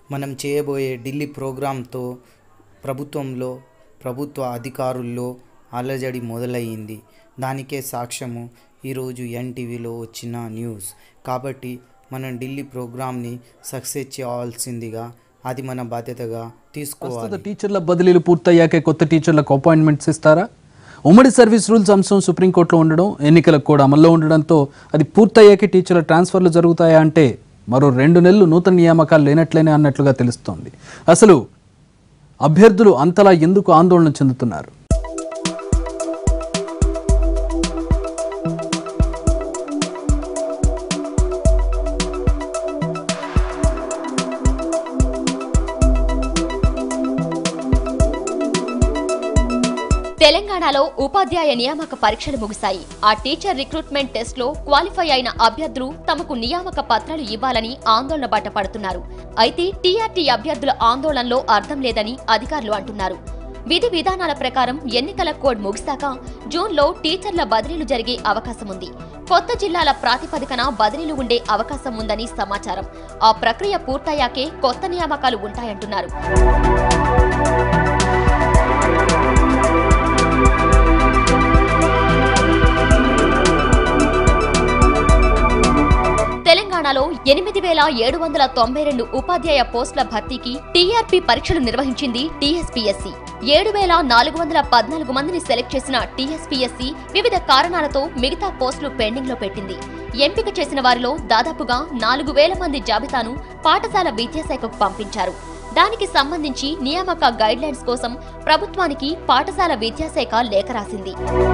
మనం చేయబోయే ఢిల్లీ ప్రోగ్రాంతో ప్రభుత్వంలో ప్రభుత్వ అధికారుల్లో అలజడి మొదలయ్యింది దానికే సాక్ష్యము ఈరోజు ఎన్టీవీలో వచ్చిన న్యూస్ కాబట్టి మనం ఢిల్లీ ప్రోగ్రామ్ని సక్సెస్ చేయాల్సిందిగా అది మన బాధ్యతగా ప్రస్తుత తీసుకోవాలి టీచర్ల బదిలీలు పూర్తయ్యాకే కొత్త టీచర్లకు అపాయింట్మెంట్స్ ఇస్తారా ఉమ్మడి సర్వీస్ రూల్స్ అంశం సుప్రీంకోర్టులో ఉండడం ఎన్నికలకు కూడా అమల్లో ఉండడంతో అది పూర్తయ్యాకే టీచర్ల ట్రాన్స్ఫర్లు జరుగుతాయా అంటే మరో రెండు నెలలు నూతన నియామకాలు లేనట్లేనే అన్నట్లుగా తెలుస్తోంది అసలు అభ్యర్థులు అంతలా ఎందుకు ఆందోళన చెందుతున్నారు తెలంగాణలో ఉపాధ్యాయ నియామక పరీక్షలు ముగిశాయి ఆ టీచర్ రిక్రూట్మెంట్ టెస్ట్ లో క్వాలిఫై అయిన అభ్యర్థులు తమకు నియామక పత్రాలు ఇవ్వాలని ఆందోళన బాట పడుతున్నారు అయితే టీఆర్టీ అభ్యర్థుల ఆందోళనలో అర్థం లేదని అధికారులు అంటున్నారు విధి విధానాల ప్రకారం ఎన్నికల కోడ్ ముగిశాక జూన్లో టీచర్ల బదిలీలు జరిగే అవకాశం ఉంది కొత్త జిల్లాల ప్రాతిపదికన బదిలీలు ఉండే అవకాశం ఉందని సమాచారం ఆ ప్రక్రియ పూర్తయ్యాకే కొత్త నియామకాలు ఉంటాయంటున్నారు తెలంగాణలో ఎనిమిది వేల ఏడు వందల తొంభై రెండు ఉపాధ్యాయ పోస్టుల భర్తీకి టీఆర్పీ పరీక్షలు నిర్వహించింది టీఎస్పీఎస్సీ ఏడు వేల నాలుగు వందల పద్నాలుగు మందిని సెలెక్ట్ చేసిన టీఎస్పీఎస్సీ వివిధ కారణాలతో మిగతా పోస్టులు పెండింగ్ లో పెట్టింది ఎంపిక చేసిన వారిలో దాదాపుగా నాలుగు వేల మంది జాబితాను పాఠశాల విద్యాశాఖకు పంపించారు దానికి సంబంధించి నియామక గైడ్లైన్స్ కోసం ప్రభుత్వానికి పాఠశాల విద్యాశాఖ లేఖ రాసింది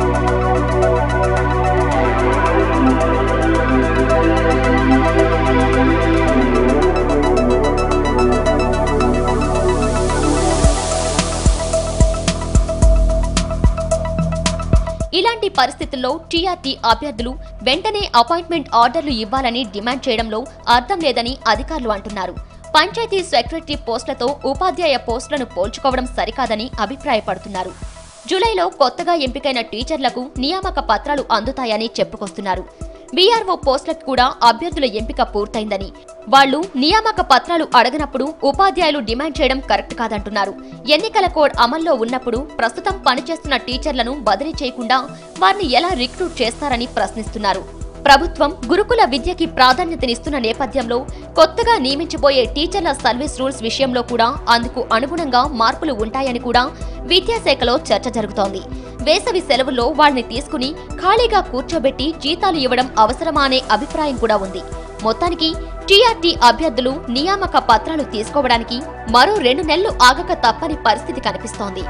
ఇలాంటి పరిస్థితుల్లో టీఆర్టీ అభ్యర్థులు వెంటనే అపాయింట్మెంట్ ఆర్డర్లు ఇవ్వాలని డిమాండ్ చేయడంలో అర్థం లేదని అధికారులు అంటున్నారు పంచాయతీ సెక్రటరీ పోస్టులతో ఉపాధ్యాయ పోస్టులను పోల్చుకోవడం సరికాదని అభిప్రాయపడుతున్నారు జూలైలో కొత్తగా ఎంపికైన టీచర్లకు నియామక పత్రాలు అందుతాయని చెప్పుకొస్తున్నారు బీఆర్ఓ పోస్టులకు కూడా అభ్యర్థుల ఎంపిక పూర్తయిందని వాళ్లు నియామక పత్రాలు అడగనప్పుడు ఉపాధ్యాయులు డిమాండ్ చేయడం కరెక్ట్ కాదంటున్నారు ఎన్నికల కోడ్ అమల్లో ఉన్నప్పుడు ప్రస్తుతం పనిచేస్తున్న టీచర్లను బదిలీ చేయకుండా వారిని ఎలా రిక్రూట్ చేస్తారని ప్రశ్నిస్తున్నారు ప్రభుత్వం గురుకుల విద్యకి ప్రాధాన్యతనిస్తున్న నేపథ్యంలో కొత్తగా నియమించబోయే టీచర్ల సర్వీస్ రూల్స్ విషయంలో కూడా అందుకు అనుగుణంగా మార్పులు ఉంటాయని కూడా విద్యాశాఖలో చర్చ జరుగుతోంది వేసవి సెలవుల్లో వారిని తీసుకుని ఖాళీగా కూర్చోబెట్టి జీతాలు ఇవ్వడం అవసరమా అనే అభిప్రాయం కూడా ఉంది మొత్తానికి టీఆర్టీ అభ్యర్థులు నియామక పత్రాలు తీసుకోవడానికి మరో రెండు నెలలు ఆగక తప్పని పరిస్థితి కనిపిస్తోంది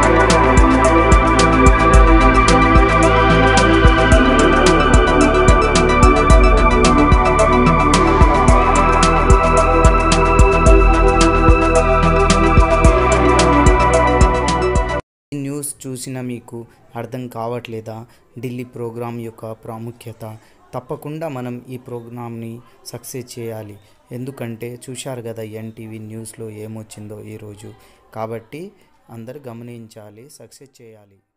ఈ న్యూస్ చూసిన మీకు అర్థం కావట్లేదా ఢిల్లీ ప్రోగ్రాం యొక్క ప్రాముఖ్యత తప్పకుండా మనం ఈ ప్రోగ్రామ్ని సక్సెస్ చేయాలి ఎందుకంటే చూశారు కదా ఎన్టీవీ న్యూస్లో ఏమొచ్చిందో ఈరోజు కాబట్టి అందరు గమనించాలి సక్సెస్ చేయాలి